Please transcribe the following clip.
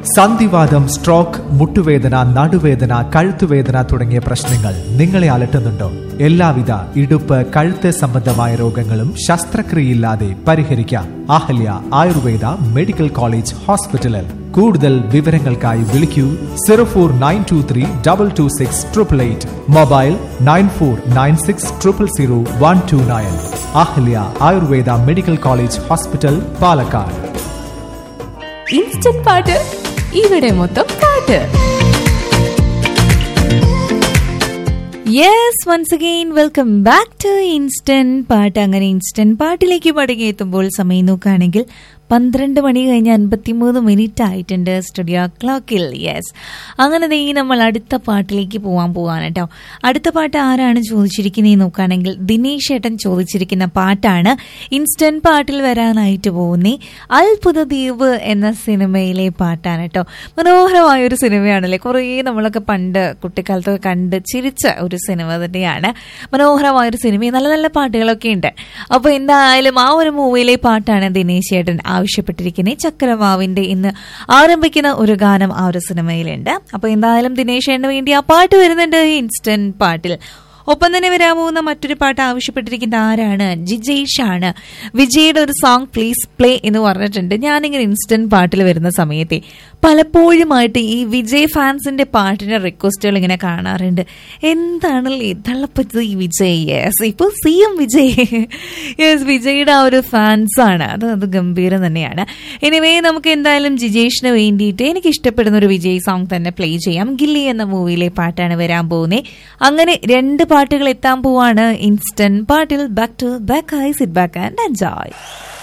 സന്ധിവാദം സ്ട്രോക്ക് മുട്ടുവേദന നടുവേദന കഴുത്തുവേദന തുടങ്ങിയ പ്രശ്നങ്ങൾ നിങ്ങളെ അലട്ടുന്നുണ്ടോ എല്ലാവിധ ഇടുപ്പ് കഴുത്ത് സംബന്ധമായ രോഗങ്ങളും ശസ്ത്രക്രിയയില്ലാതെ പരിഹരിക്കാം അഹല്യ ആയുർവേദ മെഡിക്കൽ കോളേജ് ഹോസ്പിറ്റലിൽ കൂടുതൽ വിവരങ്ങൾക്കായി വിളിക്കൂ zero four nine two three double two six triple eight mobile nine four nine six triple zero one two nine Ahalya Ayurveda medical college hospital Palakkad instant പാട്ട് ഇവിടെ മൊത്തം പാട്ട് yes once again welcome back to instant പാട്ട് അങ്ങനെ instant പാട്ടിലേക്ക് മടങ്ങിയെത്തുമ്പോൾ സമയം നോക്കുകയാണെങ്കിൽ പന്ത്രണ്ട് മണി കഴിഞ്ഞ് അൻപത്തിമൂന്ന് മിനിറ്റ് ആയിട്ടുണ്ട് സ്റ്റുഡിയോ ക്ലോക്കിൽ യെസ് അങ്ങനെ ദേ നമ്മൾ അടുത്ത പാട്ടിലേക്ക് പോകാൻ പോവാണ് കേട്ടോ അടുത്ത പാട്ട് ആരാണ് ചോദിച്ചിരിക്കുന്നത് നോക്കുകയാണെങ്കിൽ ദിനേശ് ഏട്ടൻ ചോദിച്ചിരിക്കുന്ന പാട്ടാണ് ഇൻസ്റ്റന്റ് പാട്ടിൽ വരാനായിട്ട് പോകുന്നേ അത്ഭുത ദ്വീപ് എന്ന സിനിമയിലെ പാട്ടാണ് കേട്ടോ മനോഹരമായ ഒരു സിനിമയാണല്ലേ കുറേ നമ്മളൊക്കെ പണ്ട് കുട്ടിക്കാലത്തൊക്കെ കണ്ട് ചിരിച്ച ഒരു സിനിമ തന്നെയാണ് മനോഹരമായ ഒരു സിനിമ നല്ല നല്ല പാട്ടുകളൊക്കെ ഉണ്ട് അപ്പോൾ എന്തായാലും ആ ഒരു മൂവിയിലെ പാട്ടാണ് ദിനേശ് ഏട്ടൻ ആവശ്യപ്പെട്ടിരിക്കുന്നത് ചക്രമാവിന്റെ ഇന്ന് ആരംഭിക്കുന്ന ഒരു ഗാനം ആ ഒരു സിനിമയിലുണ്ട് അപ്പോൾ എന്തായാലും ദിനേശ് ഏട്ടന് വേണ്ടി ആ പാട്ട് വരുന്നുണ്ട് ഇൻസ്റ്റന്റ് പാട്ടിൽ ഒപ്പം തന്നെ വരാൻ പോകുന്ന മറ്റൊരു പാട്ട് ആവശ്യപ്പെട്ടിരിക്കുന്ന ആരാണ് ജിജേഷ് ആണ് വിജയുടെ ഒരു സോങ് പ്ലീസ് പ്ലേ എന്ന് പറഞ്ഞിട്ടുണ്ട് ഞാനിങ്ങനെ ഇൻസ്റ്റന്റ് പാട്ടിൽ വരുന്ന സമയത്തെ പലപ്പോഴുമായിട്ട് ഈ വിജയ് ഫാൻസിന്റെ പാട്ടിന്റെ റിക്വസ്റ്റുകൾ ഇങ്ങനെ കാണാറുണ്ട് എന്താണല്ലേ തള്ളപ്പറ്റത് ഈ വിജയ് യെസ് ഇപ്പൊ സി എം വിജയ് യെസ് വിജയുടെ ആ ഒരു ഫാൻസ് ആണ് അത് അത് ഗംഭീരം തന്നെയാണ് എനിവേ നമുക്ക് എന്തായാലും ജിജേഷിന് വേണ്ടിയിട്ട് എനിക്ക് ഇഷ്ടപ്പെടുന്ന ഒരു വിജയ് സോങ് തന്നെ പ്ലേ ചെയ്യാം ഗില്ലി എന്ന മൂവിയിലെ പാട്ടാണ് വരാൻ പോകുന്നത് അങ്ങനെ രണ്ട് പാട്ടുകൾ എത്താൻ പോവാണ് ഇൻസ്റ്റന്റ് പാട്ടിൽ back to back I sit back and enjoy